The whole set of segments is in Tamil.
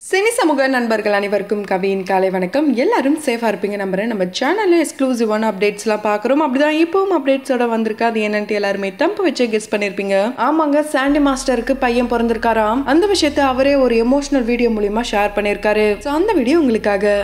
சினி சமூக நண்பர்கள் அனைவருக்கும் கவியின் காலை வணக்கம் எல்லாரும் சேஃபாக இருப்பீங்க நம்புறேன் நம்ம சேனலில் எக்ஸ்க்ளூசிவான அப்டேட்ஸ்லாம் பார்க்குறோம் அப்படிதான் இப்போவும் அப்டேட்ஸோட வந்திருக்கு அது என்னன்ட்டு எல்லாருமே தம்பு வச்சு கெஸ் பண்ணியிருப்பீங்க ஆமாங்க சாண்டி மாஸ்டருக்கு பையன் பிறந்திருக்காராம் அந்த விஷயத்தை அவரே ஒரு எமோஷனல் வீடியோ மூலியமா ஷேர் பண்ணியிருக்காரு ஸோ அந்த வீடியோ உங்களுக்காக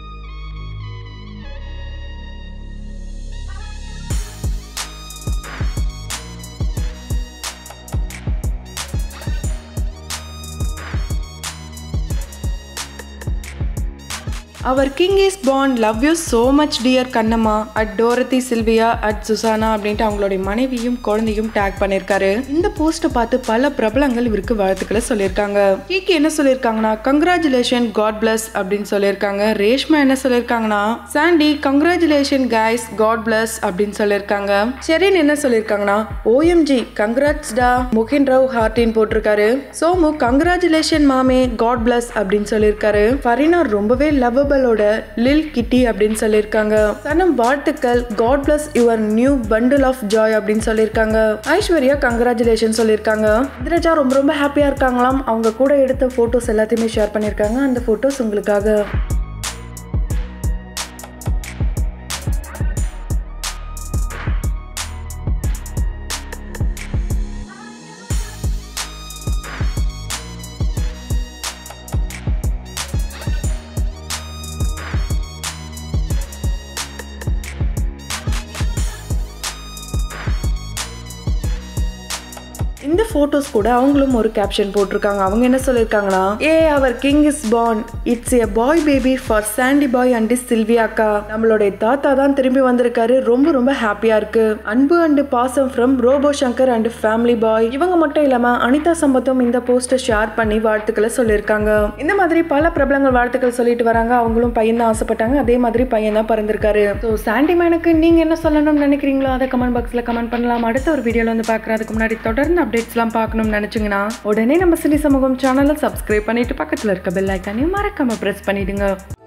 அவர் கிங் இஸ் பாண்ட் love you so much dear Kannamma at Dorothy Sylvia at Susana அப்படின்ட்டு அவங்களுடைய மனைவியும் குழந்தையும் டேக் பண்ணியிருக்காரு இந்த போஸ்ட்டை பார்த்து பல பிரபலங்கள் இவருக்கு வாழ்த்துக்களை சொல்லியிருக்காங்க கீக்கு என்ன சொல்லியிருக்காங்கன்னா கங்க்ராச்சுலேஷன் காட் பிளஸ் அப்படின்னு சொல்லியிருக்காங்க ரேஷ்மா என்ன சொல்லியிருக்காங்கன்னா Sandy congratulation guys God bless அப்படின்னு சொல்லியிருக்காங்க ஷெரின் என்ன சொல்லியிருக்காங்கன்னா ஓஎம்ஜி கங்க்ராட்ஸ் டா முகின் ராவ் ஹார்டின் போட்டிருக்காரு சோமு கங்க்ராச்சுலேஷன் மாமே காட் பிளஸ் அப்படின்னு சொல்லியிருக்காரு ஃபரினா ரொம்பவே லவ்வபிளோட லில் கிட்டி அப்படின்னு சொல்லியிருக்காங்க சனம் வாழ்த்துக்கள் God bless your new bundle of joy அப்படின்னு சொல்லியிருக்காங்க ஐஸ்வர்யா கங்க்ராச்சுலேஷன் சொல்லியிருக்காங்க இந்திரஜா ரொம்ப ரொம்ப ஹாப்பியா இருக்காங்களாம் அவங்க கூட எடுத்த போட்டோஸ் எல்லாத்தையுமே ஷேர் பண்ணியிருக்காங்க அந்த போட்டோஸ் உங்களுக்காக இந்த போட்டோஸ் கூட அவங்களும் ஒரு கேப்ஷன் போட்டிருக்காங்க அவங்க என்ன சொல்லியிருக்காங்கன்னா ஏ our king is born it's a boy baby for Sandy boy and Sylvia அக்கா நம்மளுடைய தாத்தா தான் திரும்பி வந்திருக்காரு ரொம்ப ரொம்ப ஹாப்பியா இருக்கு அன்பு அண்ட் பாசம் from Robo Shankar and family bye இவங்க மட்டும் இல்லாம அனிதா சம்பத்தும் இந்த போஸ்டை ஷேர் பண்ணி வாழ்த்துக்களை சொல்லியிருக்காங்க இந்த மாதிரி பல பிரபலங்கள் வாழ்த்துக்கள் சொல்லிட்டு வராங்க அவங்களும் பையன் தான் ஆசைப்பட்டாங்க அதே மாதிரி பையன் தான் பிறந்திருக்காரு ஸோ சாண்டி மேனுக்கு நீங்க என்ன சொல்லணும்னு நினைக்கிறீங்களோ அதை கமெண்ட் பாக்ஸ்ல கமெண்ட் பண்ணலாம் அடுத்த ஒரு வீடியோல வந்து பார்க்குறேன் அதுக்கு முன்னாடி தொடர்ந்து அப்டேட்ஸ்லாம் பார்க்கணும்னு நினைச்சீங்கன்னா உடனே நம்ம சினி சமூகம் சேனலை சப்ஸ்கிரைப் பண்ணிட்டு பக்கத்தில் இருக்க பெல் ஐக்கானையும் மறக்காம ப்ரெஸ் பண்ணிடுங்க